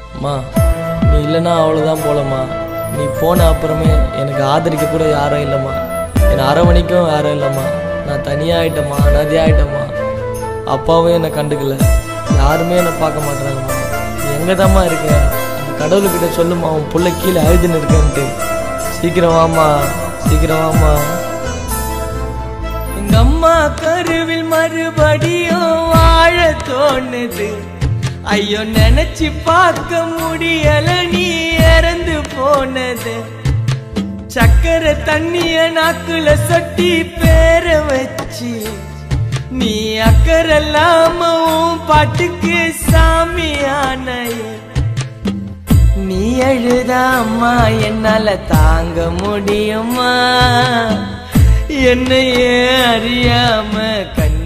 அம்மா நீ இல்லைன்னா அவ்வளோதான் போலம்மா நீ போன அப்புறமே எனக்கு ஆதரிக்க கூட யாரும் இல்லைம்மா என்னை அரவணைக்கும் யாரும் இல்லைம்மா நான் தனியாகிட்டேம்மா அனாதையாகிட்டேம்மா அப்பாவும் என்னை கண்டுக்கல யாருமே என்னை பார்க்க மாட்டாங்கம்மா நீ எங்கே தாம்மா இருக்க அந்த கடவுள்கிட்ட சொல்லுமா உன் புள்ள கீழே அழுதுன்னு இருக்கேன்ட்டு சீக்கிரம் வாம்மா சீக்கிரம் வாம்மா எங்க அம்மா கருவில் மறுபடியும் வாழ தோணுது ஐயோ நினைச்சு பார்க்க முடியல நீ இறந்து போனது சக்கரை தண்ணிய நாக்குல சொட்டி பேர வச்சு நீ அக்கறை இல்லாம உன் பாட்டுக்கு சாமியான நீ அழுதா அம்மா என்னால தாங்க முடியுமா என்னையே அறியாம கண்